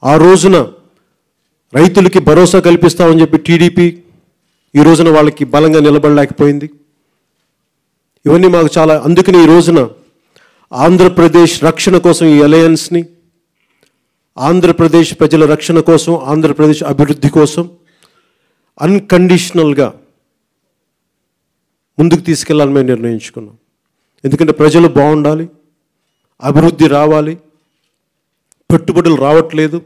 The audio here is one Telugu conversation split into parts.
ఆ రోజున రైతులకి భరోసా కల్పిస్తామని చెప్పి టీడీపీ ఈ రోజున వాళ్ళకి బలంగా నిలబడలేకపోయింది ఇవన్నీ మాకు చాలా అందుకని ఈ రోజున ఆంధ్రప్రదేశ్ రక్షణ కోసం ఈ అలయన్స్ని ఆంధ్రప్రదేశ్ ప్రజల రక్షణ కోసం ఆంధ్రప్రదేశ్ అభివృద్ధి కోసం అన్కండిషనల్గా ముందుకు తీసుకెళ్లాలని మేము నిర్ణయించుకున్నాం ఎందుకంటే ప్రజలు బాగుండాలి అభివృద్ధి రావాలి పెట్టుబడులు రావట్లేదు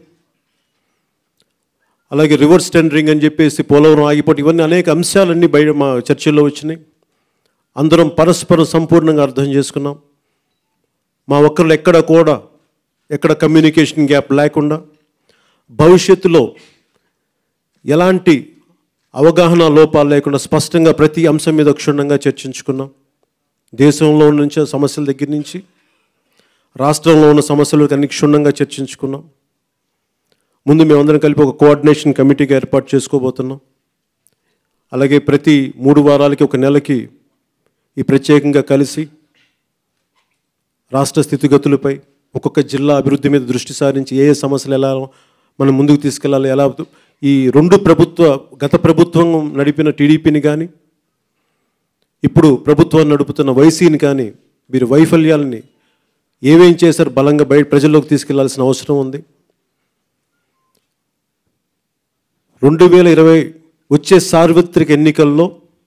అలాగే రివర్స్ టెండరింగ్ అని చెప్పేసి పోలవరం ఆగిపోవడం ఇవన్నీ అనేక అంశాలన్నీ బయట మా చర్చల్లో వచ్చినాయి అందరం పరస్పరం సంపూర్ణంగా అర్థం చేసుకున్నాం మా ఒక్కరు ఎక్కడ కూడా ఎక్కడ కమ్యూనికేషన్ గ్యాప్ లేకుండా భవిష్యత్తులో ఎలాంటి అవగాహన లోపాలు లేకుండా స్పష్టంగా ప్రతి అంశం మీద క్షుణ్ణంగా చర్చించుకున్నాం దేశంలో నుంచి సమస్యల దగ్గర నుంచి రాష్ట్రంలో ఉన్న సమస్యలకు అన్ని క్షుణ్ణంగా చర్చించుకున్నాం ముందు మేమందరం కలిపి ఒక కోఆర్డినేషన్ కమిటీగా ఏర్పాటు చేసుకోబోతున్నాం అలాగే ప్రతి మూడు వారాలకి ఒక నెలకి ఈ ప్రత్యేకంగా కలిసి రాష్ట్ర స్థితిగతులపై ఒక్కొక్క జిల్లా అభివృద్ధి మీద దృష్టి సారించి ఏ ఏ సమస్యలు ఎలా మనం ముందుకు తీసుకెళ్ళాలి ఎలా ఈ రెండు ప్రభుత్వ గత ప్రభుత్వం నడిపిన టీడీపీని కానీ ఇప్పుడు ప్రభుత్వాన్ని నడుపుతున్న వైసీని కానీ వీరి వైఫల్యాలని ఏమేం చేశారు బలంగా బయట ప్రజల్లోకి తీసుకెళ్లాల్సిన అవసరం ఉంది రెండు వేల ఇరవై వచ్చే సార్వత్రిక ఎన్నికల్లో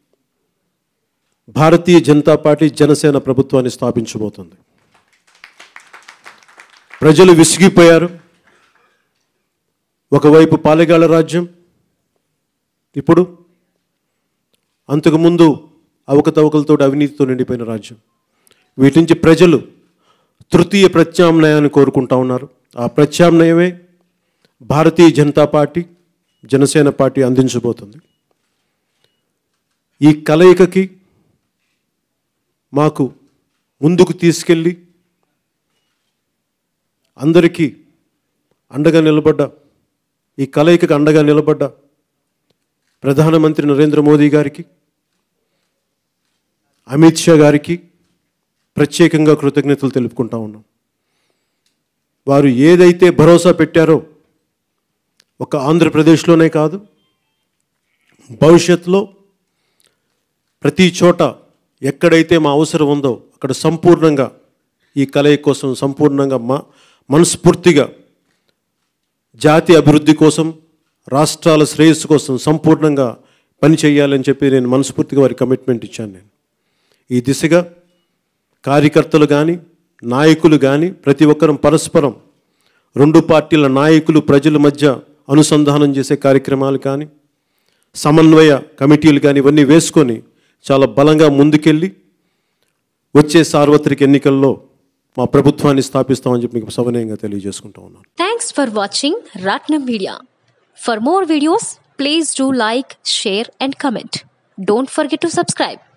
భారతీయ జనతా పార్టీ జనసేన ప్రభుత్వాన్ని స్థాపించబోతుంది ప్రజలు విసిగిపోయారు ఒకవైపు పాలెగాళ్ళ రాజ్యం ఇప్పుడు అంతకుముందు అవకతవకలతో అవినీతితో నిండిపోయిన రాజ్యం వీటి నుంచి ప్రజలు తృతీయ ప్రత్యామ్నాయాన్ని కోరుకుంటా ఉన్నారు ఆ ప్రత్యామ్నాయమే భారతీయ జనతా పార్టీ జనసేన పార్టీ అందించబోతుంది ఈ కలయికకి మాకు ముందుకు తీసుకెళ్ళి అందరికీ అండగా నిలబడ్డ ఈ కలయికకు అండగా నిలబడ్డ ప్రధానమంత్రి నరేంద్ర మోదీ గారికి అమిత్ షా గారికి ప్రత్యేకంగా కృతజ్ఞతలు తెలుపుకుంటా ఉన్నాం వారు ఏదైతే భరోసా పెట్టారో ఒక ఆంధ్రప్రదేశ్లోనే కాదు భవిష్యత్తులో ప్రతి చోట ఎక్కడైతే మా అవసరం ఉందో అక్కడ సంపూర్ణంగా ఈ కలయిక కోసం సంపూర్ణంగా మా మనస్ఫూర్తిగా జాతి అభివృద్ధి కోసం రాష్ట్రాల శ్రేయస్సు కోసం సంపూర్ణంగా పని చేయాలని చెప్పి నేను మనస్ఫూర్తిగా వారి కమిట్మెంట్ ఇచ్చాను నేను ఈ దిశగా కార్యకర్తలు కానీ నాయకులు కానీ ప్రతి ఒక్కరం పరస్పరం రెండు పార్టీల నాయకులు ప్రజల మధ్య అనుసంధానం చేసే కార్యక్రమాలు కానీ సమన్వయ కమిటీలు కానీ ఇవన్నీ వేసుకొని చాలా బలంగా ముందుకెళ్ళి వచ్చే సార్వత్రిక ఎన్నికల్లో మా ప్రభుత్వాన్ని స్థాపిస్తామని చెప్పి మీకు సవనీయంగా తెలియజేసుకుంటా ఉన్నాను Thanks for watching Ratnam Media. For more videos, please do like, share, and comment. Don't forget to subscribe.